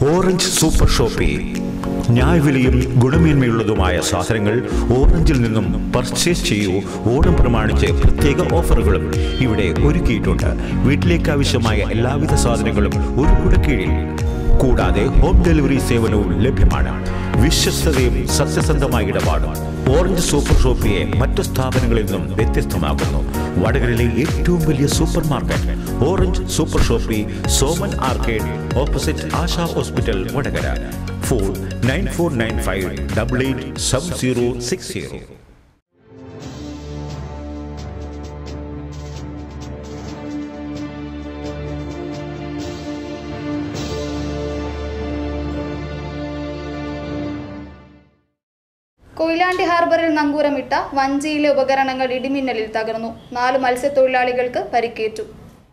orange super shoppy ന്യായവിലയും ഗുണമേന്മയുള്ളതുമായ സാധനങ്ങൾ ഓറഞ്ചിൽ നിന്നും പർച്ചേസ് ചെയ്യൂ ഓണം പ്രമാണിച്ച് പ്രത്യേക ഓഫറുകളും ഇവിടെ ഒരുക്കിയിട്ടുണ്ട് വീട്ടിലേക്ക് ആവശ്യമായ എല്ലാവിധ സാധനങ്ങളും ഒരു കുടക്കീഴിൽ കൂടാതെ ഹോം ഡെലിവറി സേവനവും ലഭ്യമാണ് വിശ്വസ്തതയും സത്യസന്ധമായ ഇടപാടും ഓറഞ്ച് സൂപ്പർ ഷോപ്പിയെ മറ്റു സ്ഥാപനങ്ങളിൽ നിന്നും വ്യത്യസ്തമാക്കുന്നു വടകരയിലെ ഏറ്റവും വലിയ super market orange super shoppy Soman arcade opposite Asha hospital Vadakara phone nine four nine five double eight seven zero six zero Koyilandy ഹാർബറിൽ നങ്കൂരമിട്ട വഞ്ചിയിലെ ഉപകരണങ്ങൾ ഇടിമിന്നലിൽ തകർന്നു നാല് മത്സ്യത്തൊഴിലാളികൾക്ക് പരിക്കേറ്റു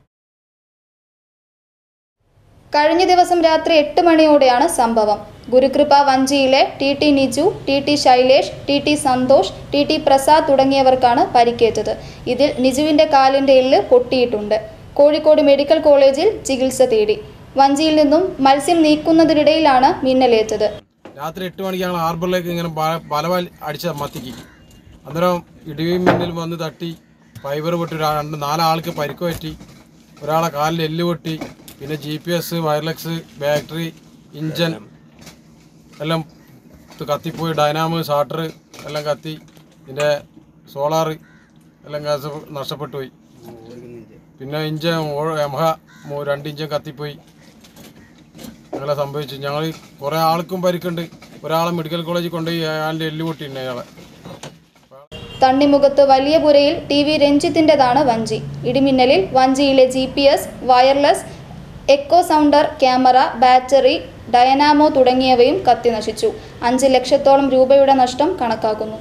കഴിഞ്ഞ ദിവസം രാത്രി എട്ട് മണിയോടെയാണ് സംഭവം ഗുരുകൃപ വഞ്ചിയിലെ T T Niju T T Shailesh T T Santhosh T T Prasad തുടങ്ങിയവർക്കാണ് പരിക്കേറ്റത് ഇതിൽ നിജുവിന്റെ കാലിന്റെ എല്ല് പൊട്ടിയിട്ടുണ്ട് കോഴിക്കോട് മെഡിക്കൽ കോളേജിൽ ചികിത്സ തേടി വഞ്ചിയിൽ നിന്നും മത്സ്യം നീക്കുന്നതിനിടയിലാണ് മിന്നലേറ്റത് രാത്രി എട്ട് മണിക്ക് ഞങ്ങൾ ഹാർബറിലേക്ക് ഇങ്ങനെ ബ- ബലവൽ അടിച്ച മത്തിക്ക് അന്നേരം ഇടിയും മിന്നൽ വന്ന് തട്ടി ഫൈബർ പൊട്ടി ഒരു രണ്ട് നാലാൾക്ക് പരിക്ക് പറ്റി ഒരാളെ കാലിൽ എല്ല് പൊട്ടി പിന്നെ G P S wireless battery engine എല്ലാം ഇത് കത്തിപ്പോയി ഡൈനാമ് ഷാട്ടർ എല്ലാം കത്തി ഇതിൻ്റെ സോളാർ എല്ലാം ഗ്യാസ് നഷ്ടപ്പെട്ടു പോയി പിന്നെ ഇഞ്ചൻ ഓ- യമഹ മൂ- രണ്ട് ഇഞ്ചൻ കത്തിപ്പോയി അങ്ങനെ സംഭവിച്ചു ഞങ്ങൾ കുറേ ആൾക്കും പരിക്കുണ്ട് ഒരാളെ മെഡിക്കൽ കോളേജിൽ കൊണ്ടുപോയി അയാളുടെ എല്ല് പൊട്ടിയിട്ടുണ്ട് അയാളെ തണ്ണിമുഖത്ത് വലിയ പുരയിൽ ടി വി രഞ്ജിത്തിൻ്റെതാണ് വഞ്ചി ഇടിമിന്നലിൽ വഞ്ചിയിലെ G P S wireless echo sounder camera battery dynamo തുടങ്ങിയവയും കത്തിനശിച്ചു അഞ്ച് ലക്ഷത്തോളം രൂപയുടെ നഷ്ടം കണക്കാക്കുന്നു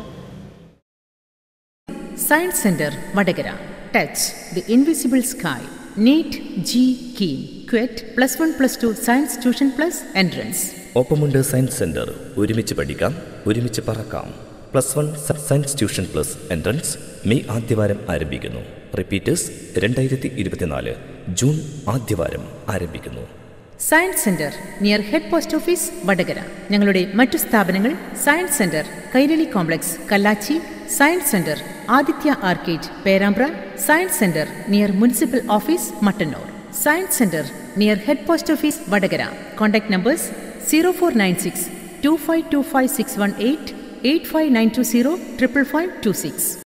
science centre Vadakara touch the invisible sky NEET JEE KEAM CUET plus one plus two science tuition plus entrance ഒപ്പമുണ്ട് സയൻസ് സെന്റർ ഒരുമിച്ച് പഠിക്കാം ഒരുമിച്ച് പറക്കാം plus one science tuition plus entrance May ആദ്യവാരം ആരംഭിക്കുന്നു റിപ്പീറ്റേഴ്സ് രണ്ടായിരത്തി ഇരുപത്തിനാല് ജൂൺ ആദ്യവാരം ആരംഭിക്കുന്നു science centre near head post office Vadakara ഞങ്ങളുടെ മറ്റു സ്ഥാപനങ്ങൾ science centre Kairali complex Kallachi science centre Aditya arcade Perambra science centre near municipal office Mattannur science centre near head post office Vadakara contact numbers zero four nine six two five two five six one eight eight five nine two zero triple five two six